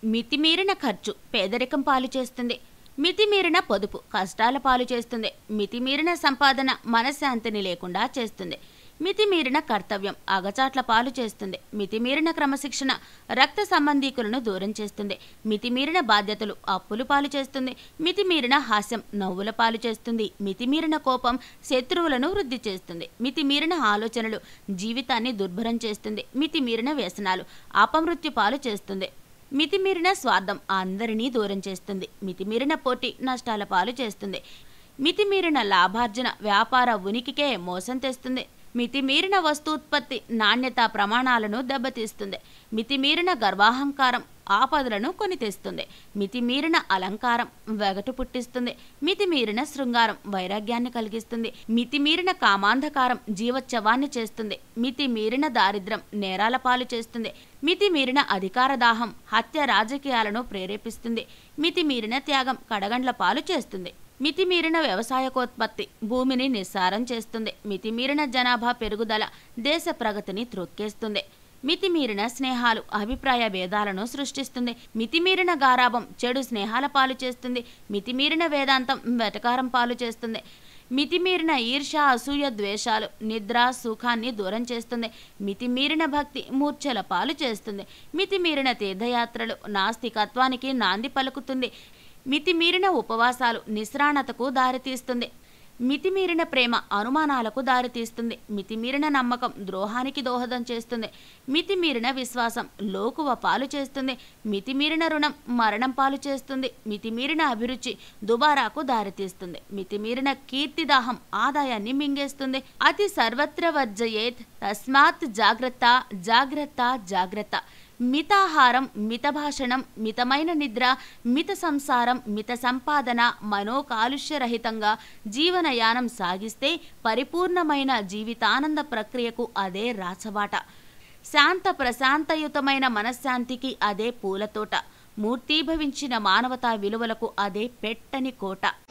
మితిమీరిన ఖర్చు పేదరికం పాలు చేస్తుంది మితిమీరిన పొదుపు కష్టాల పాలు చేస్తుంది మితిమీరిన సంపాదన మనశ్శాంతిని లేకుండా చేస్తుంది మితిమీరిన కర్తవ్యం అగచాట్ల పాలు చేస్తుంది మితిమీరిన క్రమశిక్షణ రక్త సంబంధీకులను దూరం చేస్తుంది మితిమీరిన బాధ్యతలు అప్పులు పాలు చేస్తుంది మితిమీరిన హాస్యం నవ్వుల పాలు చేస్తుంది మితిమీరిన కోపం శత్రువులను వృద్ధి చేస్తుంది మితిమీరిన ఆలోచనలు జీవితాన్ని దుర్భరం చేస్తుంది మితిమీరిన వ్యసనాలు అపమృత్యు పాలు చేస్తుంది మితిమీరిన స్వార్థం అందరినీ దూరం చేస్తుంది మితిమీరిన పోటీ నష్టాల పాలు చేస్తుంది మితిమీరిన లాభార్జన వ్యాపార ఉనికికే మోసం తెస్తుంది మితిమీరిన వస్తూత్పత్తి నాణ్యత ప్రమాణాలను దెబ్బతీస్తుంది మితిమీరిన గర్వాహంకారం ఆపదలను కొని తెస్తుంది మితిమీరిన అలంకారం వెగటు పుట్టిస్తుంది మితిమీరిన శృంగారం వైరాగ్యాన్ని కలిగిస్తుంది మితిమీరిన కామాంధకారం జీవోత్సవాన్ని చేస్తుంది మితిమీరిన దారిద్ర్యం నేరాల పాలు చేస్తుంది మితిమీరిన అధికార దాహం హత్య రాజకీయాలను ప్రేరేపిస్తుంది మితిమీరిన త్యాగం కడగండ్ల పాలు చేస్తుంది మితిమీరిన వ్యవసాయకోత్పత్తి భూమిని నిస్సారం చేస్తుంది మితిమీరిన జనాభా పెరుగుదల దేశ ప్రగతిని త్రొక్కేస్తుంది మితిమీరిన స్నేహాలు అభిప్రాయ భేదాలను సృష్టిస్తుంది మితిమీరిన గారాభం చెడు స్నేహాల పాలు చేస్తుంది మితిమీరిన వేదాంతం వెటకారం పాలు చేస్తుంది మితిమీరిన ఈర్ష అసూయ ద్వేషాలు నిద్ర సుఖాన్ని దూరం చేస్తుంది మితిమీరిన భక్తి మూర్ఛల పాలు చేస్తుంది మితిమీరిన తీర్థయాత్రలు నాస్తికత్వానికి నాంది పలుకుతుంది మితిమీరిన ఉపవాసాలు నిస్రాణతకు దారితీస్తుంది మితిమీరిన ప్రేమ అనుమానాలకు దారితీస్తుంది మితిమీరిన నమ్మకం ద్రోహానికి దోహదం చేస్తుంది మితిమీరిన విశ్వాసం లోకువ పాలు చేస్తుంది మితిమీరిన రుణం మరణం పాలు చేస్తుంది మితిమీరిన అభిరుచి దుబారాకు దారితీస్తుంది మితిమీరిన కీర్తిదాహం ఆదాయాన్ని మింగేస్తుంది అతి సర్వత్ర వర్జయేత్ తస్మాత్ జాగ్రత్త జాగ్రత్త జాగ్రత్త మితాహారం మితభాషణం మితమైన నిద్ర మిత సంసారం మిత సంపాదన మనోకాలుష్యరహితంగా జీవనయానం సాగిస్తే పరిపూర్ణమైన జీవితానంద ప్రక్రియకు అదే రాచబాట శాంత ప్రశాంతయుతమైన మనశ్శాంతికి అదే పూలతోట మూర్తీభవించిన మానవతా విలువలకు అదే పెట్టని కోట